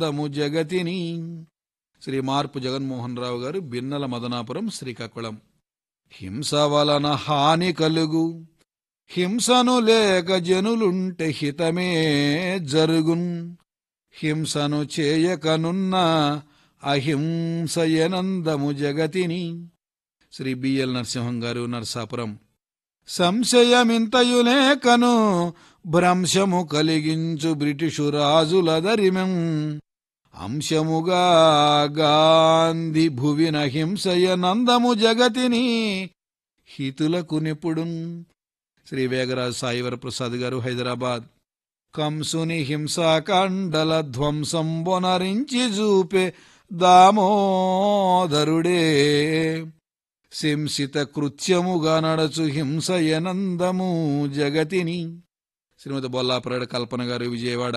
తము జగతిని శ్రీ మార్పు జగన్మోహన్ రావు గారు బిన్నల మదనాపురం శ్రీకాకుళం హింస వలన హాని కలుగు హింసను లేక జనులుంటే హితమే జరుగున్ హింసను చేయకనున్న అహింసయనందము జగతిని శ్రీ బిఎల్ నరసింహం గారు నరసాపురం సంశయమింతయులేకను భ్రంశము కలిగించు బ్రిటిషు రాజులదరిమెం అంశముగా గాంధి భువిన హింసయ నందము జగతిని హితులకు నిపుడున్ శ్రీ వేగరాజు సాయివర ప్రసాద్ గారు హైదరాబాద్ కంసుని హింసాకాండల ధ్వంసం బొనరించి చూపే దామోదరుడే శంసిత కృత్యముగా నడచు హింసయనందము జగతిని శ్రీమతి బొల్లాపరేడ కల్పన గారు విజయవాడ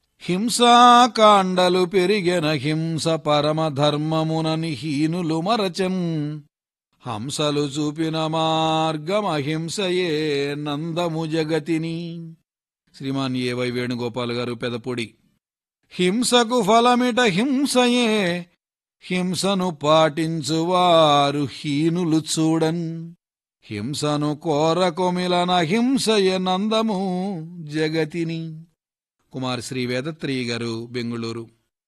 హింసాకాండలు పెరిగెన హింస పరమధర్మమునని హీనులు మరచన్ హంసలు చూపిన మార్గం అహింసయే నందము జగతిని శ్రీమాన్ ఏ వై వేణుగోపాల్ గారు పెదపొడి హింసకు ఫలమిట హింసయే హింసను పాటించువారు హీనులు చూడన్ హింసను కోరకొమిలన హింసయ నందము జగతిని కుమార్ శ్రీ వేదత్రి గారు బెంగుళూరు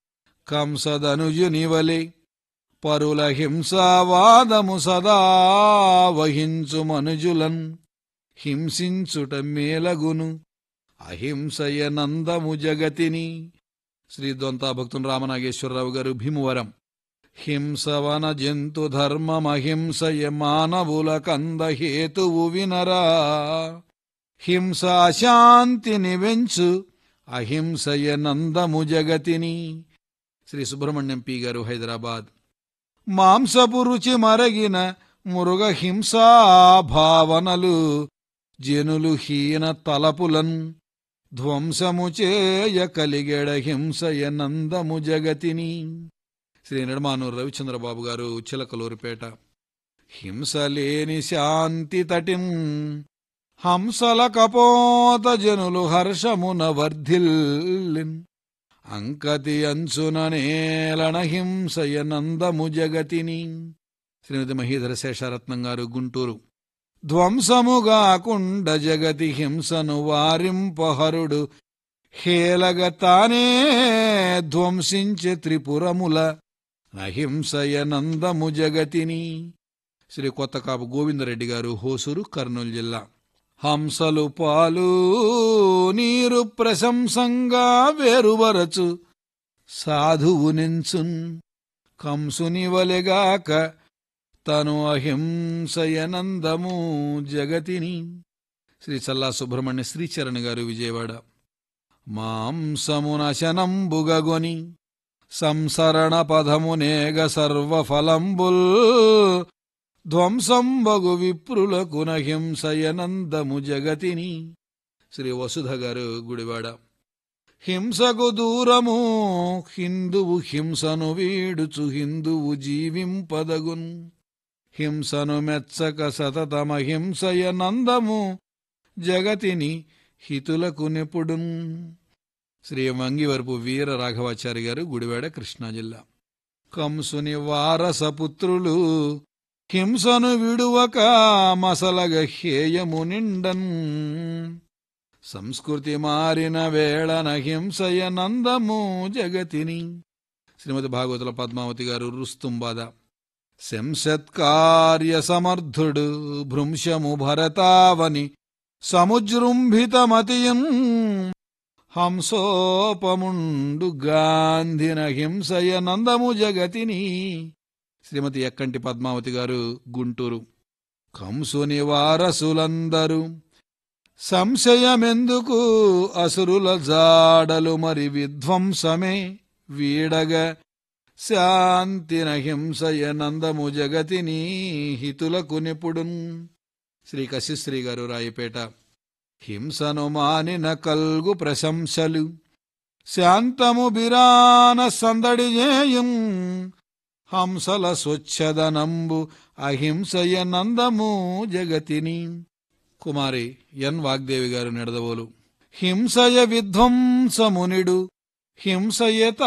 కంసదనుజునివలే పరుల హింసావాదము సదా వహించు మనుజులన్ హింసించుట మేలగును అహింసయ నందము జగతిని శ్రీ దొంతా భక్తుని రామనాగేశ్వరరావు గారు భీమవరం హింసవన జంతు ధర్మమహింసయ మానవుల కంద హేతువు వినరా హింస అశాంతిని వెంచు అహింసయ నందము జగతిని శ్రీ సుబ్రహ్మణ్యం పి గారు హైదరాబాద్ మాంసపు రుచి మరగిన మురుగ హింసా భావనలు జనులు హీన తలపులన్ ధ్వంసము చేయ కలిగెడ హింసయ నందము జగతిని శ్రీ నడమానూరు రవిచంద్రబాబు గారు చిలకలూరిపేట హింస లేని శాంతి తటిన్ హంసల కపోత జనులు హర్షమున వర్ధిల్లిన్ అంకతి అంచున నేలన హింసయ నందము జగతిని శ్రీమతి మహీధర శేషరత్నం గారు గుంటూరు ధ్వంసముగాకుండ జగతి హింసను వారింపహరుడు హేలగ తానే ధ్వంసించే త్రిపురముల అహింసయ నందము జగతిని శ్రీ కొత్తకాపు గోవిందరెడ్డి గారు హోసూరు కర్నూలు జిల్లా హంసలు పాలు నీరు ప్రశంసంగా వేరువరచు సాధువు నించున్ కంసుని వలెగాక తను అహింసయనందము జగతిని శ్రీ చల్లా సుబ్రహ్మణ్య శ్రీచరణ్ గారు విజయవాడ మాంసమునశనంబుగగొని సంసరణ పదమునేగ సర్వఫలంబుల్ ధ్వంసంబగు విప్రులకు నహింసయనందము జగతిని శ్రీ వసుధ గారు గుడివాడ హింసకు దూరము హిందువు హింసను వీడుచు హిందువు జీవింపదగున్ హింసను మెచ్చక సతతమ హింసయ నందము జగతిని హితులకు నిపుడున్ శ్రీ మంగివరపు వీర రాఘవాచారి గారు గుడివాడ కృష్ణా జిల్లా కంసుని వారసపుత్రులు హింసను విడువక మసలగ హేయము నిండన్ సంస్కృతి మారిన వేళన హింసయ నందము జగతిని శ్రీమతి భాగవతుల పద్మావతి గారు రుస్తుంబాద శంసత్కార్య సమర్థుడు భృంశము భరతావని సముజృంభితమతియం హంసోపముండు గాంధిన హింసయ నందము జగతిని శ్రీమతి ఎక్కంటి పద్మావతి గారు గుంటూరు కంసుని వారసులందరూ సంశయమెందుకు అసురుల జాడలు మరి విధ్వంసమే వీడగ శాంతిన హింసయ నందము జగతిని హితులకు నిపుడున్ శ్రీ కశిశ్రీ గారు రాయపేట హింసను మానిన కల్గు ప్రశంసలు శాంతము బిరాన సందడి చేయం హంసల స్వచ్ఛదనంబు అహింసయ నందము జగతిని కుమారి ఎన్ వాగ్దేవి గారు నెడదవోలు హింసయ విధ్వంసమునిడు హింసయత